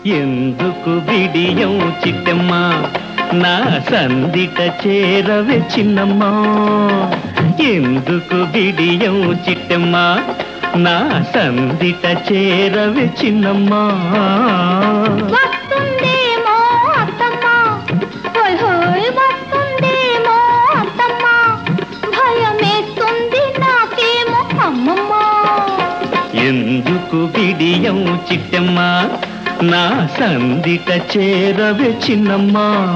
ఎందుకు బిడియం చిట్టమ్మ నా సందిట చేరవే చిన్నమ్మ ఎందుకు బిడియం చిట్టమ్మ నా సందిట చేరవే చిన్నమ్మ వస్తుందేమో అత్తమ్మ హోయ్ హోయ్ వస్తుందేమో అత్తమ్మ భయమేస్తుంది నాకేమో అమ్మమ్మ ఎందుకు బిడియం చిట్టమ్మ నా సందిట చేరవే చిన్నమ్మ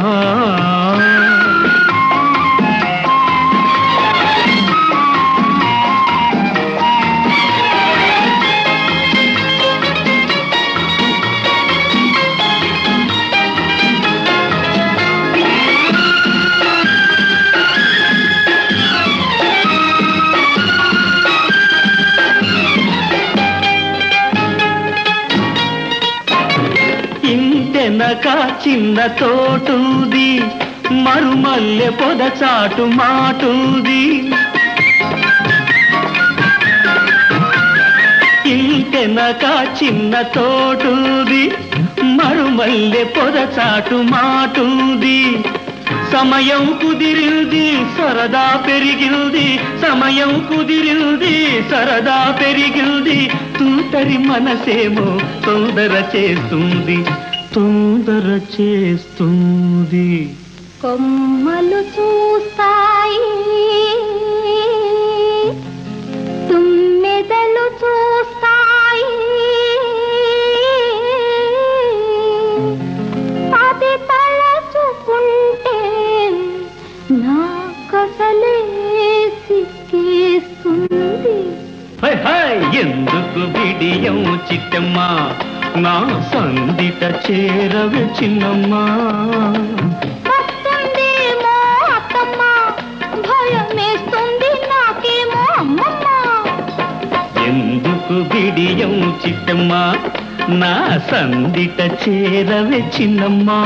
ఇంటెనక చిన్న తోటుంది మరుమల్లె పొద చాటు మాటుంది ఇంటెనక చిన్న తోటుంది మరుమల్లె పొద చాటు మాటుంది సమయం కుదిరింది సరదా పెరిగింది సమయం కుదిరింది సరదా పెరిగింది తూటరి మనసేమో తొందర చేస్తుంది తొందర చేస్తుంది కొమ్మలు చూస్తాయి తుమ్మెదలు చూస్తాయి అది తలచుకుంటే నా కసలే సిక్కేస్తుంది హై హై ఎందుకు బిడియం చిట్టమ్మ నా సందిట చేరవే చిన్నమ్మా వస్తుందేమో అత్తమ్మ భయమేస్తుంది నాకేమో అమ్మమ్మ ఎందుకు బిడియం చిట్టమ్మ నా సందిట చేరవే చిన్నమ్మా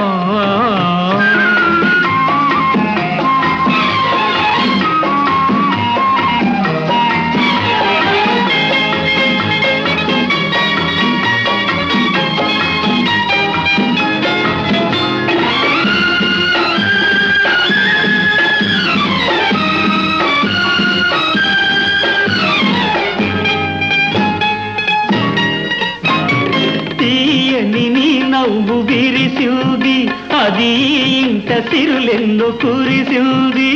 తీయని నీ నవ్వు విరిసింది అది ఇంట సిరులెన్ను కురిసింది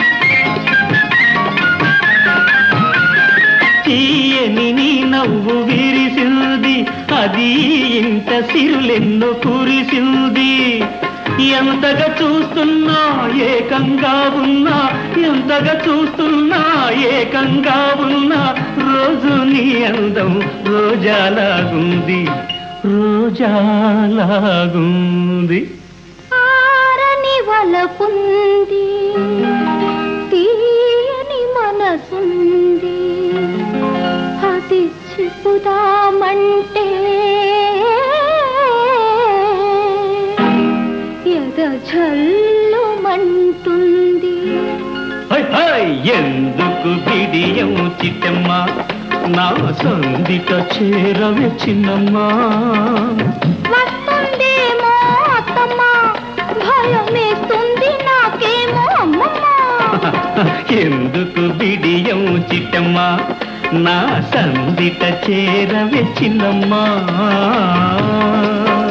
తీయని నీ నవ్వు విరిసింది అది ఇంట సిరులెన్ను కురిసింది ఎంతగా చూస్తున్నా ఏకంగా ఉన్నా ఎంతగా చూస్తున్నా ఏకంగా ఉన్నా రోజు నీ అందం రోజాలాగుంది రోజాలాగుంది ఆరని వలపుంది తీయని మనసుంది అది చెప్పుదామంటే ఎద జల్లుమంటుంది హై హై ఎందుకు బిడియం చిట్టమ్మ నా సందిట చేరవే చిన్నమ్మా వస్తుందేమో అత్తమ్మ భయమేస్తుంది నాకేమో అమ్మమ్మ ఎందుకు బిడియం చిట్టమ్మ నా సందిట చేరవే చిన్నమ్మా